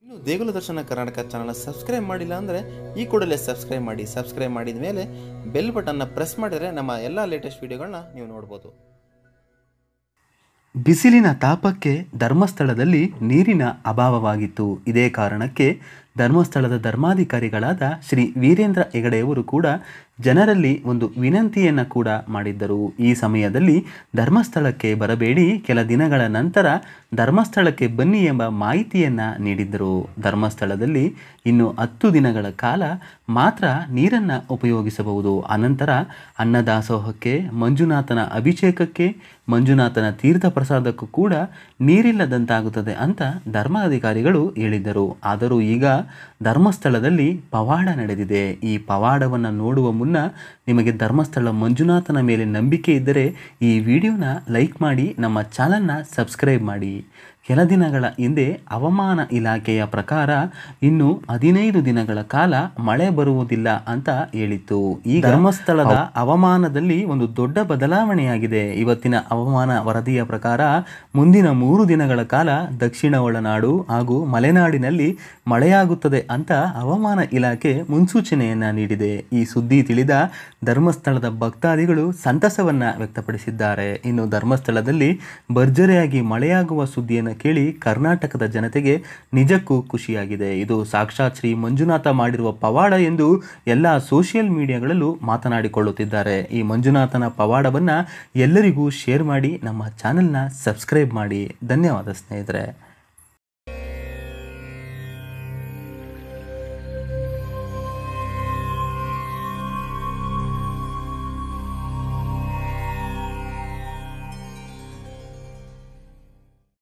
ಇನ್ನು ದೇಗುಲ ದರ್ಶನ ಕರ್ನಾಟಕ ಚಾನಲ್ನ ಸಬ್ಸ್ಕ್ರೈಬ್ ಮಾಡಿಲ್ಲ ಅಂದರೆ ಈ ಕೂಡಲೇ ಸಬ್ಸ್ಕ್ರೈಬ್ ಮಾಡಿ ಸಬ್ಸ್ಕ್ರೈಬ್ ಮಾಡಿದ ಮೇಲೆ ಬೆಲ್ ಬಟನ್ನ ಪ್ರೆಸ್ ಮಾಡಿದರೆ ನಮ್ಮ ಎಲ್ಲ ಲೇಟೆಸ್ಟ್ ವೀಡಿಯೋಗಳನ್ನ ನೀವು ನೋಡ್ಬೋದು ಬಿಸಿಲಿನ ತಾಪಕ್ಕೆ ಧರ್ಮಸ್ಥಳದಲ್ಲಿ ನೀರಿನ ಅಭಾವವಾಗಿತ್ತು ಇದೇ ಕಾರಣಕ್ಕೆ ಧರ್ಮಸ್ಥಳದ ಧರ್ಮಾಧಿಕಾರಿಗಳಾದ ಶ್ರೀ ವೀರೇಂದ್ರ ಹೆಗಡೆಯವರು ಕೂಡ ಜನರಲ್ಲಿ ಒಂದು ವಿನಂತಿಯನ್ನು ಕೂಡ ಮಾಡಿದ್ದರು ಈ ಸಮಯದಲ್ಲಿ ಧರ್ಮಸ್ಥಳಕ್ಕೆ ಬರಬೇಡಿ ಕೆಲ ದಿನಗಳ ನಂತರ ಧರ್ಮಸ್ಥಳಕ್ಕೆ ಬನ್ನಿ ಎಂಬ ಮಾಹಿತಿಯನ್ನು ನೀಡಿದ್ದರು ಧರ್ಮಸ್ಥಳದಲ್ಲಿ ಇನ್ನು ಹತ್ತು ದಿನಗಳ ಕಾಲ ಮಾತ್ರ ನೀರನ್ನು ಉಪಯೋಗಿಸಬಹುದು ಅನಂತರ ಅನ್ನದಾಸೋಹಕ್ಕೆ ಮಂಜುನಾಥನ ಅಭಿಷೇಕಕ್ಕೆ ಮಂಜುನಾಥನ ತೀರ್ಥ ಪ್ರಸಾದಕ್ಕೂ ಕೂಡ ನೀರಿಲ್ಲದಂತಾಗುತ್ತದೆ ಅಂತ ಧರ್ಮಾಧಿಕಾರಿಗಳು ಹೇಳಿದ್ದರು ಆದರೂ ಈಗ ಧರ್ಮಸ್ಥಳದಲ್ಲಿ ಪವಾಡ ನಡೆದಿದೆ ಈ ಪವಾಡವನ್ನು ನೋಡುವ ಮುನ್ನ ನಿಮಗೆ ಧರ್ಮಸ್ಥಳ ಮಂಜುನಾಥನ ಮೇಲೆ ನಂಬಿಕೆ ಇದ್ದರೆ ಈ ವಿಡಿಯೋನ ಲೈಕ್ ಮಾಡಿ ನಮ್ಮ ಚಾನಲ್ನ ಸಬ್ಸ್ಕ್ರೈಬ್ ಮಾಡಿ ಕೆಲ ದಿನಗಳ ಹಿಂದೆ ಹವಾಮಾನ ಇಲಾಖೆಯ ಪ್ರಕಾರ ಇನ್ನು ಹದಿನೈದು ದಿನಗಳ ಕಾಲ ಮಳೆ ಬರುವುದಿಲ್ಲ ಅಂತ ಹೇಳಿತ್ತು ಈ ಧರ್ಮಸ್ಥಳದ ಹವಾಮಾನದಲ್ಲಿ ಒಂದು ದೊಡ್ಡ ಬದಲಾವಣೆಯಾಗಿದೆ ಇವತ್ತಿನ ಹವಾಮಾನ ವರದಿಯ ಪ್ರಕಾರ ಮುಂದಿನ ಮೂರು ದಿನಗಳ ಕಾಲ ದಕ್ಷಿಣ ಒಳನಾಡು ಹಾಗೂ ಮಲೆನಾಡಿನಲ್ಲಿ ಮಳೆಯಾಗುತ್ತದೆ ಅಂತ ಹವಾಮಾನ ಇಲಾಖೆ ಮುನ್ಸೂಚನೆಯನ್ನ ನೀಡಿದೆ ಈ ಸುದ್ದಿ ತಿಳಿದ ಧರ್ಮಸ್ಥಳದ ಭಕ್ತಾದಿಗಳು ಸಂತಸವನ್ನ ವ್ಯಕ್ತಪಡಿಸಿದ್ದಾರೆ ಇನ್ನು ಧರ್ಮಸ್ಥಳದಲ್ಲಿ ಭರ್ಜರಿಯಾಗಿ ಮಳೆಯಾಗುವ ಸುದ್ದಿಯನ್ನು ಕೇಳಿ ಕರ್ನಾಟಕದ ಜನತೆಗೆ ನಿಜಕ್ಕೂ ಖುಷಿಯಾಗಿದೆ ಇದು ಸಾಕ್ಷಾತ್ ಶ್ರೀ ಮಂಜುನಾಥ ಮಾಡಿರುವ ಪವಾಡ ಎಂದು ಎಲ್ಲ ಸೋಷಿಯಲ್ ಮೀಡಿಯಾಗಳಲ್ಲೂ ಮಾತನಾಡಿಕೊಳ್ಳುತ್ತಿದ್ದಾರೆ ಈ ಮಂಜುನಾಥನ ಪವಾಡವನ್ನು ಎಲ್ಲರಿಗೂ ಶೇರ್ ಮಾಡಿ ನಮ್ಮ ಚಾನೆಲ್ನ ಸಬ್ಸ್ಕ್ರೈಬ್ ಮಾಡಿ ಧನ್ಯವಾದ ಸ್ನೇಹಿತರೆ